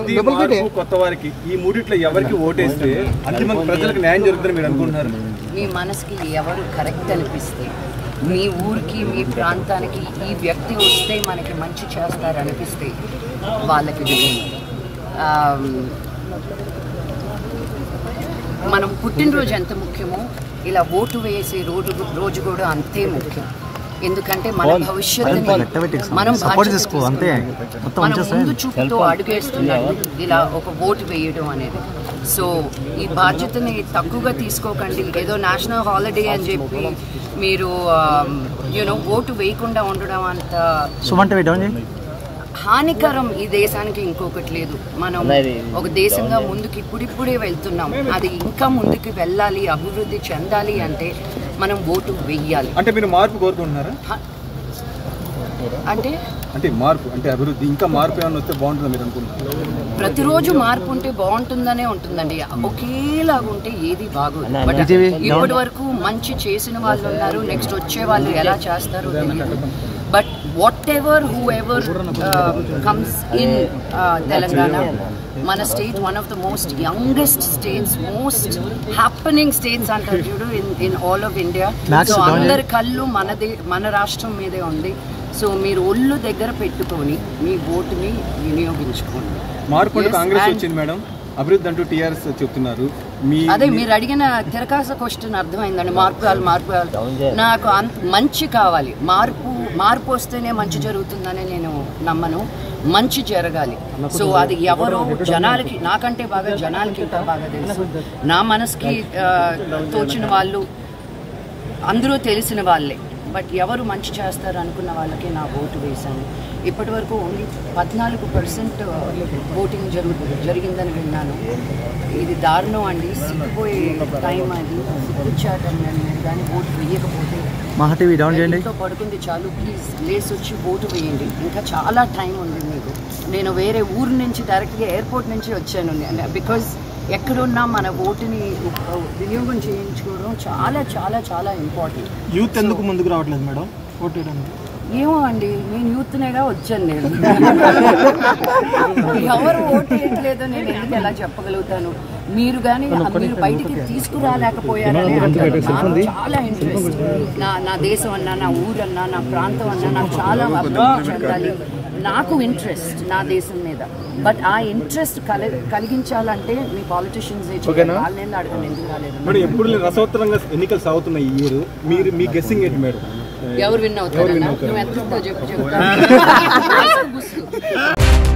అభివృద్ధి మార్పు కొత్త వారికి ఈ మూడిట్లో ఎవరికి ఓటేస్తే అంతిమంగా ప్రజలకు న్యాయం జరుగుతుందని మీరు అనుకుంటున్నారు మీ మనసుకి ఎవరు కరెక్ట్ అనిపిస్తే మీ ఊరికి మీ ప్రాంతానికి ఈ వ్యక్తి వస్తే మనకి మంచి చేస్తారు అనిపిస్తే వాళ్ళకి వేయండి. ఆమ్, మనం పుట్టినరోజు ఎంత ముఖ్యమో ఇలా ఓటు వేసే రోజు రోజు కూడా అంతే ముఖ్యం ఎందుకంటే మన భవిష్యత్తుని మనం సపోర్ట్ చేసుకో అంతే మొత్తం మనం ముందు చూపుతో అడుగేస్తున్నాడు ఇలా ఒక ఓటు వేయడం అనేది సో ఈ బాధ్యతని తక్కువగా తీసుకోకండి ఏదో నేషనల్ హాలిడే అని చెప్పి మీరు యూనో ఓటు వేయకుండా ఉండడం అంత సుమంట డౌన్ చేయి హానికరం ఈ దేశానికి ఇంకొకటి లేదు మనం ఒక దేశంగా ముందుకి ఇప్పుడిప్పుడే వెళ్తున్నాం అది ఇంకా ముందుకు వెళ్ళాలి అభివృద్ధి చెందాలి అంటే మనం ఓటు వెయ్యాలి అంటే మీరు మార్పు కోరుకుంటున్నారా హ- అంటే అంటే మార్పు అంటే అభివృద్ధి ఇంకా మార్పు ఏమైనా వస్తే బాగుంటుందని మీరు అనుకుంటున్నారు ప్రతిరోజు మార్పు ఉంటే బాగుంటుందనే ఉంటుందండి ఒకేలాగా ఉంటే ఏది బాగోదు బట్ BJP ఇప్పటి వరకు మంచి చేసిన వాళ్ళు ఉన్నారు నెక్స్ట్ వచ్చే వాళ్ళు ఎలా చేస్తారో తెలియదు but whatever whoever comes in Telangana మన state one of the most youngest states most happening states అంటారు చూడు in in all of India Max so down అందరి కళ్ళు మనదే మన రాష్ట్రం మీదే ఉంది సో మీరు ఒళ్ళు దగ్గర పెట్టుకొని మీ ఓటుని వినియోగించుకోండి మార్పు అంటే Yes, కాంగ్రెస్ and- వచ్చింది మేడం అభివృద్ధి అంటూ టీఆర్ఎస్ చెప్తున్నారు మీ అదే మీరు అడిగిన తిరకాస క్వశ్చన్ అర్థమైందండి మార్పు కావాలి మార్పు కావాలి నాకు అంత మంచి కావాలి మార్పు మార్పు వస్తేనే మంచి జరుగుతుందని నేను నమ్మను మంచి జరగాలి సో అది ఎవరో జనాలకి నాకంటే బాగా జనాలకి ఇంకా బాగా తెలుసు నా మనసుకి ఆ, తోచిన వాళ్ళు అందరూ తెలిసిన వాళ్ళే బట్ ఎవరు మంచి చేస్తారు అనుకున్న వాళ్ళకి నా ఓటు వేశాను ఇప్పటి వరకు ఓన్లీ పద్నాలుగు పర్సెంట్ ఓటింగ్ జరుగు జరిగిందని విన్నాను ఇది దారుణం అండి సిగ్గుపోయే టైం అది సిగ్గుచ్చాటం నేను మీరు కానీ ఓటు వేయకపోతే మహా టీవీ డౌన్ చేయండి ఇంట్లో పడుకుంది చాలు ప్లీజ్ లేసి వచ్చి ఓటు వేయండి ఇంకా చాలా టైం ఉంది మీకు నేను వేరే ఊరు నుంచి డైరెక్ట్గా ఎయిర్పోర్ట్ నుంచి వచ్చాను బికాజ్ ఎక్కడున్నా మన ఓటుని ఉ- వినియోగం చేయించుకోవడం చాలా చాలా చాలా ఇంపార్టెంట్ యూత్ ఎందుకు ముందుకు రావట్లేదు మేడం ఓటు వేయడానికి ఏమో అండి నేను యూత్నేగా వచ్చాను నేను ఎవరు ఓటు వేయట్లేదో నేను ఎందుకు ఎలా చెప్పగలుగుతాను మీరు కానీ మీరు బయటికి తీసుకురాలేకపోయారని అంటారు. నాకు చాలా ఇంట్రెస్ట్ నా నా దేశం అన్నా నా ఊరన్నా నా ప్రాంతం అన్నా నాకు చాలా అభివృద్ధి చెందాలి నాకు ఇంట్రెస్ట్ నా దేశం మీద బట్ ఆ ఇంట్రెస్ట్ కల కలిగించాలంటే మీ పాలిటిషియన్స్ వాళ్ళని అడగండి ఎందుకు రాలేదు మేడం ఎప్పుడు రసవత్తరంగా ఎన్నికలు సాగుతున్నాయి ఈ ఇయర్ మీరు మీ గెస్సింగ్ ఏంటి మేడం ఎవరు విన్ అవుతారన్నా నువ్వు ఎంత చెప్పు చెప్తా